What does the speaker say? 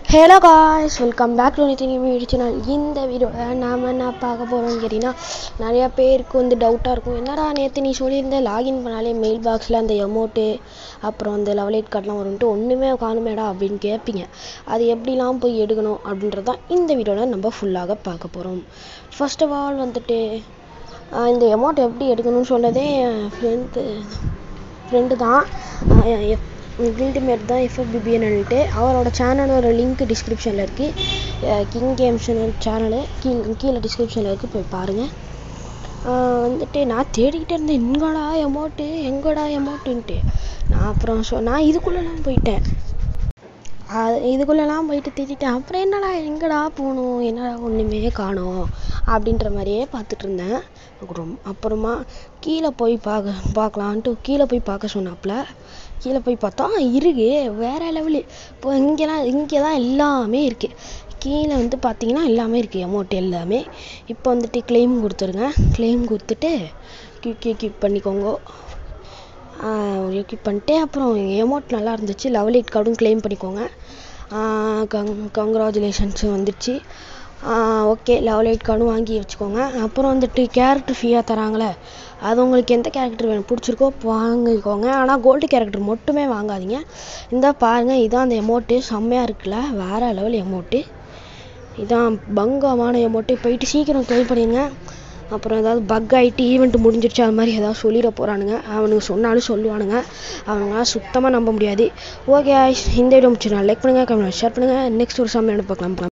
hello guys welcome back to Nithin video channel இந்த வீடியோவில் நாம் என்ன பார்க்க போகிறோம்னு கேட்டிங்கன்னா நிறையா பேருக்கு வந்து டவுட்டாக இருக்கும் என்னடா நேற்று நீ சொல்லியிருந்த லாகின் பண்ணாலே மெயில் பாக்ஸில் அந்த எமௌண்ட்டு அப்புறம் அந்த லெவலேட் கார்டெலாம் வரும்ட்டு ஒன்றுமே காணுமேடா அப்படின்னு கேட்பீங்க அது எப்படிலாம் போய் எடுக்கணும் அப்படின்றது தான் இந்த வீடியோவில் நம்ம ஃபுல்லாக பார்க்க போகிறோம் ஃபர்ஸ்ட் ஆஃப் ஆல் வந்துட்டு ஆஹ் இந்த அமௌண்ட் எப்படி எடுக்கணும்னு சொன்னதே என் ஃப்ரெண்டு ஃப்ரெண்டு தான் கில்டிமேட் தான் எஃப்எஃபிபிஎன்ட்டு அவரோட சேனலோட லிங்க் டிஸ்கிரிப்ஷனில் இருக்குது கிங் கேம்ஸ் சேனலு கீழே கீழே டிஸ்கிரிப்ஷனில் இருக்குது போய் பாருங்கள் வந்துட்டு நான் தேடிக்கிட்டே இருந்தேன் எங்கடா அமௌண்ட்டு எங்கடா அமௌண்ட்டுன்ட்டு நான் அப்புறம் சொ நான் இதுக்குள்ளெல்லாம் போயிட்டேன் அது இதுக்குள்ளெல்லாம் போயிட்டு தேடிட்டேன் அப்புறம் என்னடா எங்கடா போகணும் என்னடா ஒன்றுமே காணோம் அப்படின்ற மாதிரியே பார்த்துட்டு இருந்தேன் அப்புறம் அப்புறமா கீழே போய் பார்க்க பார்க்கலான்ட்டு கீழே போய் பார்க்க சொன்னாப்புல கீழே போய் பார்த்தா இருக்கு வேற லெவலு இப்போ இங்கெல்லாம் இங்கே தான் எல்லாமே இருக்குது கீழே வந்து பார்த்தீங்கன்னா எல்லாமே இருக்குது அமௌண்ட் எல்லாமே இப்போ வந்துட்டு claim கொடுத்துருங்க claim கொடுத்துட்டு கியூ கியூ பண்ணிக்கோங்க கிளிக் பண்ணிட்டு அப்புறம் எமௌண்ட் நல்லா இருந்துச்சு லெவல் எயிட் கார்டும் claim பண்ணிக்கோங்க கங் கங்க்ராச்சுலேஷன்ஸ் வந்துடுச்சு ஓகே லெவல் எயிட் கார்டும் வாங்கி வச்சுக்கோங்க அப்புறம் வந்துட்டு கேரக்டர் ஃப்ரீயாக தராங்களே அது உங்களுக்கு எந்த கேரக்டர் வேணும் பிடிச்சிருக்கோ வாங்கிக்கோங்க ஆனால் கோல்டு கேரக்டர் மட்டுமே வாங்காதீங்க இந்த பாருங்கள் இதான் அந்த எமௌண்ட்டு செம்மையாக இருக்குல்ல வேறு லெவல் எமௌண்ட்டு இதான் பங்கமான எமௌண்ட்டு போயிட்டு சீக்கிரம் கிளைம் பண்ணிடுங்க அப்புறம் ஏதாவது பக் ஆகிட்டு ஈவெண்ட் முடிஞ்சிருச்சு அது மாதிரி ஏதாவது சொல்லிட போகிறானுங்க அவனுங்க சொன்னாலும் சொல்லுவானுங்க அவனுங்களாம் சுத்தமாக நம்ப முடியாது ஓகே இந்த வீடியோ முடிச்சு லைக் பண்ணுங்கள் கமெண்ட் ஷேர் பண்ணுங்கள் நெக்ஸ்ட் ஒரு சமையல் பார்க்கலாம்